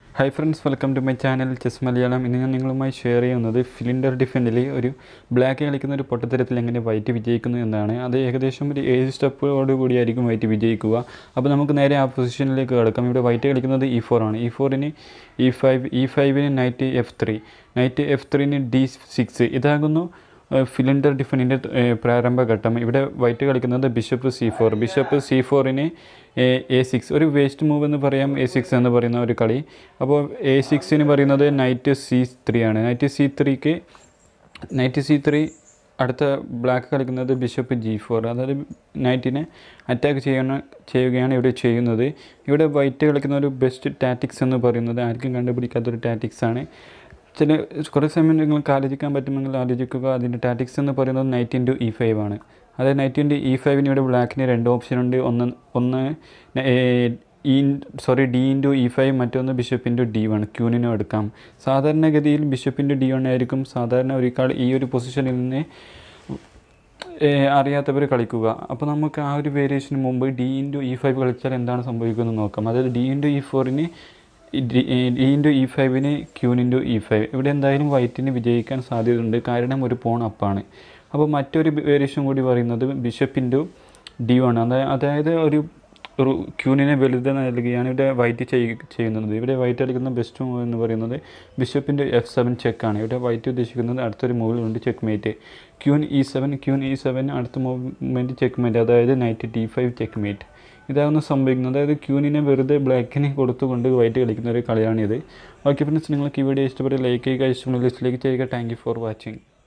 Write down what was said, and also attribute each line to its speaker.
Speaker 1: hi friends welcome to my channel chess Malayalam ഇന്ന് ഞാൻ നിങ്ങളുമായി ഷെയർ ചെയ്യുന്നത് ഫിലിൻഡർ ഡിഫൻഡിൽ ഒരു ബ്ലാക്ക് കളിക്കുന്ന ഒരു പൊട്ടത്തരത്തിൽ എങ്ങനെ വൈറ്റ് വിജയിക്കുന്നു എന്നാണ് അത് ഏകദേശം ഒരു ഏഴ് സ്റ്റെപ്പോട് കൂടിയായിരിക്കും വൈറ്റ് വിജയിക്കുക അപ്പോൾ നമുക്ക് നേരെ ആ പൊസിഷനിലേക്ക് കിടക്കാം ഇവിടെ വൈറ്റ് കളിക്കുന്നത് ഇ ഫോർ ആണ് ഇ ഫോറിന് ഇ ഫൈവ് ഇ ഫൈവിന് knight F three knight F ത്രീന് ഡി സിക്സ് ഇതാകുന്നു ഫിലിൻഡർ ഡിഫനിൻ്റെ പ്രാരംഭഘട്ടം ഇവിടെ വൈറ്റ് കളിക്കുന്നത് bishop C four bishop C ഫോറിന് എ സിക്സ് ഒരു വേസ്റ്റ് മൂവ് എന്ന് പറയാം എ സിക്സ് എന്ന് പറയുന്ന ഒരു കളി അപ്പോൾ എ സിക്സിന് പറയുന്നത് നൈറ്റ് സി ത്രീ ആണ് നൈറ്റ് സി ത്രീക്ക് നൈറ്റ് സി ത്രീ അടുത്ത ബ്ലാക്ക് കളിക്കുന്നത് ബിഷപ്പ് ജി ഫോർ അതായത് നൈറ്റിനെ അറ്റാക്ക് ചെയ്യണ ചെയ്യുകയാണ് ഇവിടെ ചെയ്യുന്നത് ഇവിടെ വൈറ്റ് കളിക്കുന്ന ഒരു ബെസ്റ്റ് ടാറ്റിക്സ് എന്ന് പറയുന്നത് ആർക്കും കണ്ടുപിടിക്കാത്തൊരു ടാറ്റിക്സ് ആണ് ചില കുറേ സമയം നിങ്ങൾക്ക് ആലോചിക്കാൻ പറ്റുമെങ്കിൽ ആലോചിക്കുക അതിൻ്റെ ടാറ്റിക്സ് എന്ന് പറയുന്നത് നൈറ്റ് ഇൻറ്റു ഇ ഫൈവ് ആണ് അതായത് നൈറ്റ് ഇൻറ്റു ഇ ഫൈവിന് ഇവിടെ ബ്ലാക്കിന് രണ്ട് ഓപ്ഷൻ ഉണ്ട് ഒന്ന് ഒന്ന് E sorry D into E five മറ്റൊന്ന് ബിഷപ്പ് ഇൻറ്റു ഡി വൺ ക്യൂനിനും എടുക്കാം സാധാരണഗതിയിൽ ബിഷപ്പ് ഇൻറ്റു ഡി വൺ ആയിരിക്കും സാധാരണ ഒരിക്കാൾ ഈ ഒരു പൊസിഷനിൽ നിന്ന് അറിയാത്തവർ കളിക്കുക അപ്പോൾ നമുക്ക് ആ ഒരു വേരിയേഷന് മുമ്പ് ഡി ഇൻറ്റു ഇ ഫൈവ് കളിച്ചാൽ എന്താണ് സംഭവിക്കുന്നത് നോക്കാം അതായത് ഡി ഇൻറ്റു ഇ ഫോറിന് ഡി ഇൻറ്റു ഇ ഫൈവിന് ക്യൂൻ ഇൻറ്റു ഇ ഫൈവ് ഇവിടെ എന്തായാലും വൈറ്റിന് വിജയിക്കാൻ സാധ്യതയുണ്ട് കാരണം ഒരു പോൺ അപ്പാണ് അപ്പോൾ മറ്റൊരു വേരിയേഷൻ കൂടി പറയുന്നത് ബിഷപ്പ് ഇൻറ്റു ഡി വൺ അതായത് ഒരു ഒരു ക്യൂനിനെ വലുത് നൽകുകയാണ് ഇവിടെ വൈറ്റ് ചെയ്യുന്നത് ഇവിടെ വൈറ്റ് കളിക്കുന്ന ബെസ്റ്റ് മൂവ് എന്ന് പറയുന്നത് ബിഷപ്പിൻ്റെ എഫ് സെവൻ ചെക്കാണ് ഇവിടെ വൈറ്റ് ഉദ്ദേശിക്കുന്നത് അടുത്തൊരു മൂവിൽ ഉണ്ട് checkmate queen E seven queen E seven അടുത്ത മൂവ്മെൻറ്റ് ചെക്ക് മേറ്റ് അതായത് knight T five checkmate ഇതാകുന്ന സംഭവിക്കുന്നത് അതായത് ക്യൂനിനെ വെറുതെ ബ്ലാക്കിന് കൊടുത്തുകൊണ്ട് വൈറ്റ് കളിക്കുന്ന ഒരു കളിയാണിത് ഓക്കെ ഫ്രണ്ട്സ് നിങ്ങൾക്ക് ഈ വീഡിയോ ഇഷ്ടപ്പെട്ട് ലൈക്ക് ചെയ്യുക ഇഷ്ടമുള്ള ലിസ്റ്റിലേക്ക് ചെയ്യുക താങ്ക് യു ഫോർ വാച്ചിങ്